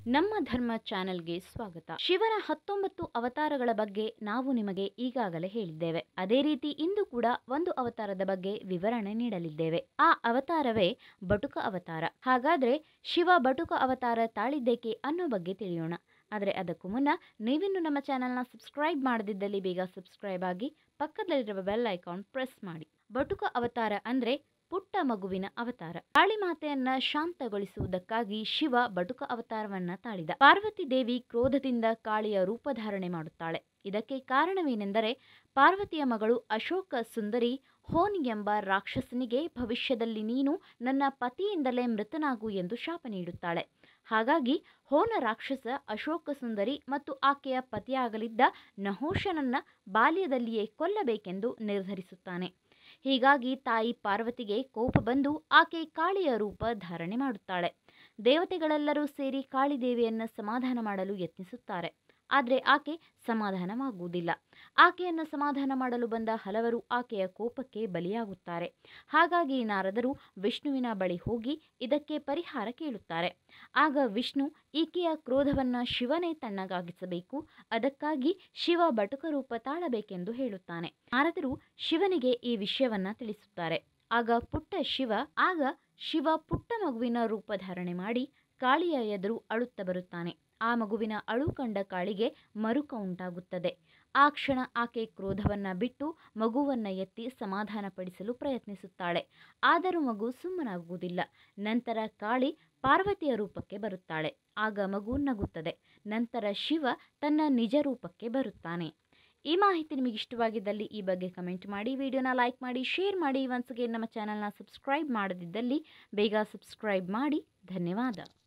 ನಮ್ಮ ಧರ್ಮ ಚಾನೆಲ್ಗೆ ಸ್ವಾಗತ ಶಿವನ ಹತ್ತೊಂಬತ್ತು ಅವತಾರಗಳ ಬಗ್ಗೆ ನಾವು ನಿಮಗೆ ಈಗಾಗಲೇ ಹೇಳಿದ್ದೇವೆ ಅದೇ ರೀತಿ ಇಂದು ಕೂಡ ಒಂದು ಅವತಾರದ ಬಗ್ಗೆ ವಿವರಣೆ ನೀಡಲಿದ್ದೇವೆ ಆ ಅವತಾರವೇ ಬಟುಕ ಅವತಾರ ಹಾಗಾದ್ರೆ ಶಿವ ಬಟುಕ ಅವತಾರ ತಾಳಿದ್ದೇಕೆ ಅನ್ನೋ ಬಗ್ಗೆ ತಿಳಿಯೋಣ ಆದರೆ ಅದಕ್ಕೂ ಮುನ್ನ ನೀವಿನ್ನು ನಮ್ಮ ಚಾನೆಲ್ನ ಸಬ್ಸ್ಕ್ರೈಬ್ ಮಾಡದಿದ್ದಲ್ಲಿ ಬೇಗ ಸಬ್ಸ್ಕ್ರೈಬ್ ಆಗಿ ಪಕ್ಕದಲ್ಲಿರುವ ಬೆಲ್ ಐಕಾನ್ ಪ್ರೆಸ್ ಮಾಡಿ ಬಟುಕ ಅವತಾರ ಅಂದ್ರೆ ಪುಟ್ಟ ಮಗುವಿನ ಅವತಾರ ಕಾಳಿ ಮಾತೆಯನ್ನ ಶಾಂತಗೊಳಿಸುವುದಕ್ಕಾಗಿ ಶಿವ ಬಟುಕ ಅವತಾರವನ್ನ ತಾಳಿದ ಪಾರ್ವತಿ ದೇವಿ ಕ್ರೋಧದಿಂದ ಕಾಳಿಯ ರೂಪಧಾರಣೆ ಮಾಡುತ್ತಾಳೆ ಇದಕ್ಕೆ ಕಾರಣವೇನೆಂದರೆ ಪಾರ್ವತಿಯ ಮಗಳು ಅಶೋಕ ಸುಂದರಿ ಹೋನ್ ಎಂಬ ರಾಕ್ಷಸನಿಗೆ ಭವಿಷ್ಯದಲ್ಲಿ ನೀನು ನನ್ನ ಪತಿಯಿಂದಲೇ ಮೃತನಾಗು ಎಂದು ಶಾಪ ನೀಡುತ್ತಾಳೆ ಹಾಗಾಗಿ ಹೋನ ರಾಕ್ಷಸ ಅಶೋಕ ಸುಂದರಿ ಮತ್ತು ಆಕೆಯ ಪತಿಯಾಗಲಿದ್ದ ನಹೋಶನನ್ನ ಬಾಲ್ಯದಲ್ಲಿಯೇ ಕೊಲ್ಲಬೇಕೆಂದು ನಿರ್ಧರಿಸುತ್ತಾನೆ ಹೀಗಾಗಿ ತಾಯಿ ಪಾರ್ವತಿಗೆ ಕೋಪ ಬಂದು ಆಕೆ ಕಾಳಿಯ ರೂಪ ಧಾರಣೆ ಮಾಡುತ್ತಾಳೆ ದೇವತೆಗಳೆಲ್ಲರೂ ಸೇರಿ ಕಾಳಿದೇವಿಯನ್ನು ಸಮಾಧಾನ ಮಾಡಲು ಯತ್ನಿಸುತ್ತಾರೆ ಆದರೆ ಆಕೆ ಸಮಾಧಾನವಾಗುವುದಿಲ್ಲ ಆಕೆಯನ್ನು ಸಮಾಧಾನ ಮಾಡಲು ಬಂದ ಹಲವರು ಆಕೆಯ ಕೋಪಕ್ಕೆ ಬಲಿಯಾಗುತ್ತಾರೆ ಹಾಗಾಗಿ ನಾರದರು ವಿಷ್ಣುವಿನ ಬಳಿ ಹೋಗಿ ಇದಕ್ಕೆ ಪರಿಹಾರ ಕೇಳುತ್ತಾರೆ ಆಗ ವಿಷ್ಣು ಈಕೆಯ ಕ್ರೋಧವನ್ನ ಶಿವನೇ ತಣ್ಣಗಾಗಿಸಬೇಕು ಅದಕ್ಕಾಗಿ ಶಿವ ಬಟುಕ ರೂಪ ತಾಳಬೇಕೆಂದು ಹೇಳುತ್ತಾನೆ ನಾರದರು ಶಿವನಿಗೆ ಈ ವಿಷಯವನ್ನ ತಿಳಿಸುತ್ತಾರೆ ಆಗ ಪುಟ್ಟ ಶಿವ ಆಗ ಶಿವ ಪುಟ್ಟ ಮಗುವಿನ ರೂಪ ಧಾರಣೆ ಮಾಡಿ ಕಾಳಿಯ ಎದುರು ಅಳುತ್ತಾ ಬರುತ್ತಾನೆ ಆ ಮಗುವಿನ ಅಳು ಕಂಡ ಕಾಳಿಗೆ ಮರುಕ ಉಂಟಾಗುತ್ತದೆ ಆ ಕ್ಷಣ ಆಕೆ ಕ್ರೋಧವನ್ನ ಬಿಟ್ಟು ಮಗುವನ್ನ ಎತ್ತಿ ಸಮಾಧಾನಪಡಿಸಲು ಪ್ರಯತ್ನಿಸುತ್ತಾಳೆ ಆದರೂ ಮಗು ಸುಮ್ಮನಾಗುವುದಿಲ್ಲ ನಂತರ ಕಾಳಿ ಪಾರ್ವತಿಯ ರೂಪಕ್ಕೆ ಬರುತ್ತಾಳೆ ಆಗ ಮಗು ನಗುತ್ತದೆ ನಂತರ ಶಿವ ತನ್ನ ನಿಜ ರೂಪಕ್ಕೆ ಬರುತ್ತಾನೆ ಈ ಮಾಹಿತಿ ನಿಮಗೆ ಇಷ್ಟವಾಗಿದ್ದಲ್ಲಿ ಈ ಬಗ್ಗೆ ಕಮೆಂಟ್ ಮಾಡಿ ವಿಡಿಯೋನ ಲೈಕ್ ಮಾಡಿ ಶೇರ್ ಮಾಡಿ ಒನ್ಸ್ಗೆ ನಮ್ಮ ಚಾನಲ್ನ ಸಬ್ಸ್ಕ್ರೈಬ್ ಮಾಡದಿದ್ದಲ್ಲಿ ಬೇಗ ಸಬ್ಸ್ಕ್ರೈಬ್ ಮಾಡಿ ಧನ್ಯವಾದ